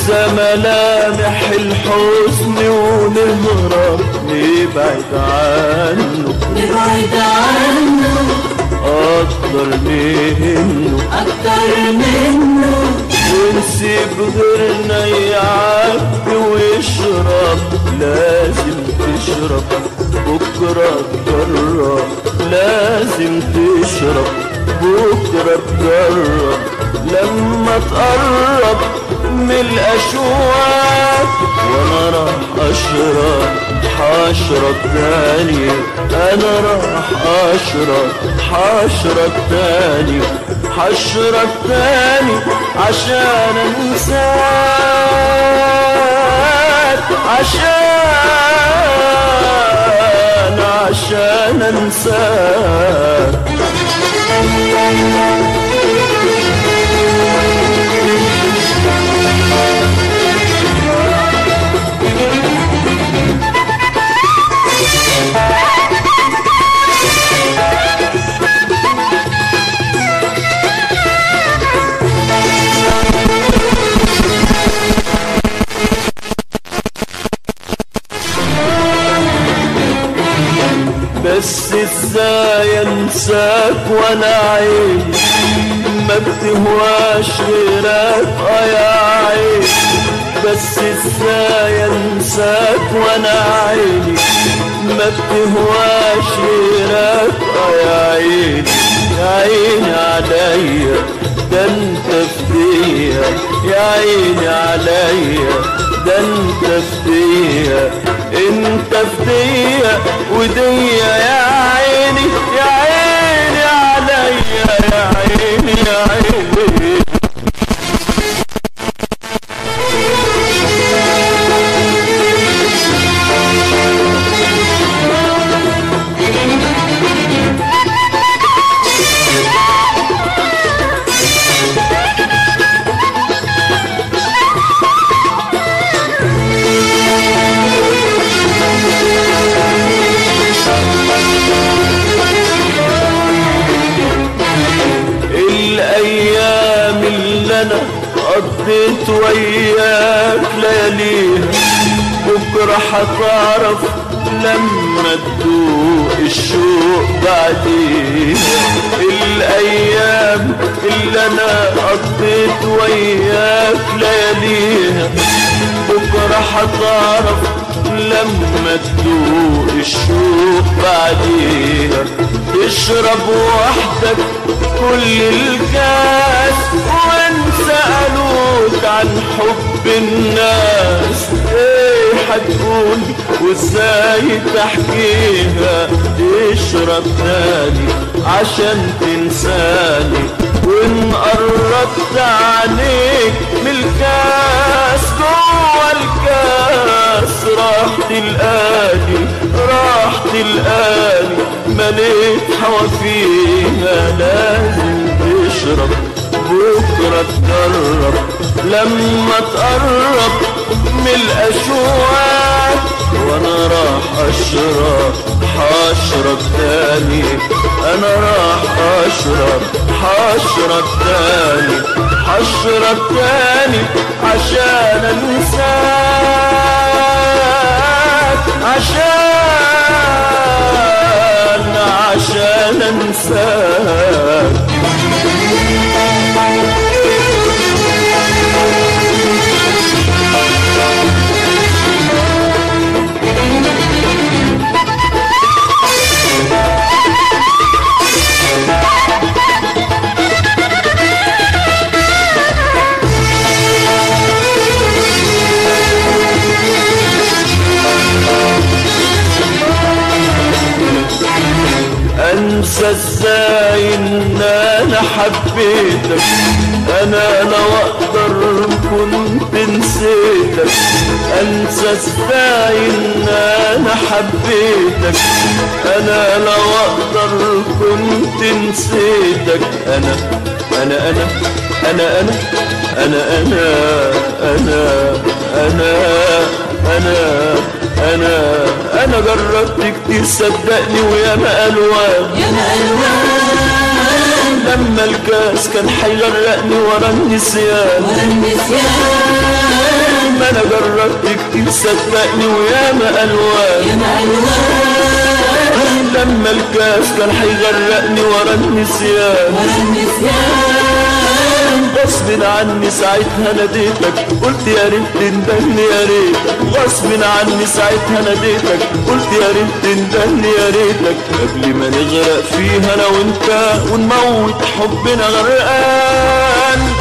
ننسى ملامح الحزن ونهرب نبعد عنه نبعد عنه أكتر منه أكتر منه ونسيب غيرنا يعبي ويشرب لازم تشرب بكرة تجرب لازم تشرب بكرة تجرب لما تقرب من الأشواق وأنا راح أشرب حشرب تاني أنا راح أشرب حشرب تاني حشرب تاني عشان أنساك عشان عشان أنساك بس ازاي انساك وانا عيني ما بتهواش غيرك اه يا عيني بس ازاي انساك وانا عيني ما بتهواش غيرك اه يا عيني يا عيني عليا ده انت فدية يا عيني عليا ده انت فدية انت فدية ودية يا عيني يا عيني عليا يا عيني يا عيني الايام اللي انا قضيت وياك لياليها بكره هتعرف لما تدوق الشوق بعديها الايام اللي انا قضيت وياك لياليها بكره هتعرف لما تدوق الشوق بعديها تشرب وحدك كل الكاس وانسى قالوك عن حب الناس ايه هتقول وازاي تحكيها تشرب تاني عشان تنساني وان قربت عليك من الكاس جوه الكاس راح تلقاني راح تلقاني مليت هوا فيها لازم تشرب بكرة تجرب لما تقرب من الأشواق وأنا راح أشرب حشرب تاني أنا راح أشرب حشرب تاني حشرب تاني عشان أنساك عشان عشان أنساك انسى ازاي ان انا حبيتك انا لو اقدر كنت نسيتك انسى ازاي ان انا حبيتك انا لو اقدر كنت نسيتك انا انا انا انا انا انا انا انا انا انا انا انا جربت كتير صدقني ويا ما الوان يا الوان لما الكاس كان حيغرقني ورا النسيان والنسيان ما انا جربت كتير صدقني وياما الوان يا معلوان لما الكاس كان حيغرقني ورا النسيان والنسيان غصب عني ساعتها ناديتك قلت يا ريت تندهني يا ريتك غصب عني ساعتها ناديتك قلت يا ريت تندهني يا ريتك قبل ما نغرق فيها انا وانت ونموت حبنا غرقان